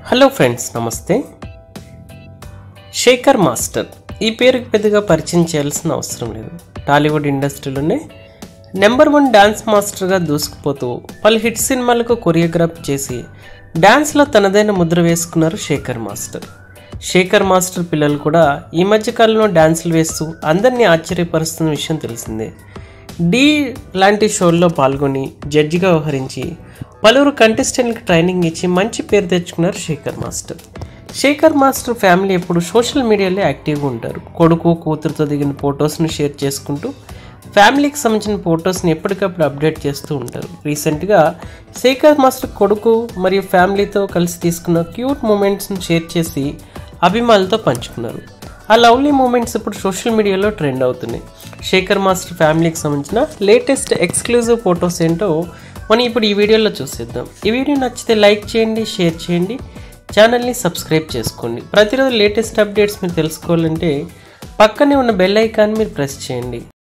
hello friends నమస్తే Shekhar master ఈ పేరుకి పెద్దగా పరిచయం చేయాల్సిన అవసరం లేదు టాలీవుడ్ ఇండస్ట్రీలోనే నెంబర్ వన్ డ్యాన్స్ మాస్టర్గా దూసుకుపోతూ పలు హిట్ సినిమాలకు కొరియోగ్రాఫ్ చేసి డ్యాన్స్లో తనదైన ముద్ర వేసుకున్నారు శేఖర్ మాస్టర్ శేఖర్ మాస్టర్ పిల్లలు కూడా ఈ మధ్య కాలంలో డ్యాన్సులు వేస్తూ అందరినీ ఆశ్చర్యపరుస్తున్న విషయం తెలిసిందే డి లాంటి షోల్లో పాల్గొని జడ్జిగా వ్యవహరించి పలువురు కంటెస్టెంట్కి ట్రైనింగ్ ఇచ్చి మంచి పేరు తెచ్చుకున్నారు Shekar master Shekar master family ఎప్పుడు సోషల్ మీడియాలో యాక్టివ్గా ఉంటారు కొడుకు కూతురుతో దిగిన ఫొటోస్ని షేర్ చేసుకుంటూ ఫ్యామిలీకి సంబంధించిన ఫొటోస్ని ఎప్పటికప్పుడు అప్డేట్ చేస్తూ ఉంటారు రీసెంట్గా శేఖర్ మాస్టర్ కొడుకు మరియు ఫ్యామిలీతో కలిసి తీసుకున్న క్యూట్ మూమెంట్స్ని షేర్ చేసి అభిమానులతో పంచుకున్నారు ఆ లవ్లీ మూమెంట్స్ ఇప్పుడు సోషల్ మీడియాలో ట్రెండ్ అవుతున్నాయి శేఖర్ మాస్టర్ ఫ్యామిలీకి సంబంధించిన లేటెస్ట్ ఎక్స్క్లూజివ్ ఫొటోస్ ఏంటో మనం ఇప్పుడు ఈ వీడియోలో చూసేద్దాం ఈ వీడియో నచ్చితే లైక్ చేయండి షేర్ చేయండి ఛానల్ని సబ్స్క్రైబ్ చేసుకోండి ప్రతిరోజు లేటెస్ట్ అప్డేట్స్ మీరు తెలుసుకోవాలంటే పక్కనే ఉన్న బెల్ ఐకాన్ మీరు ప్రెస్ చేయండి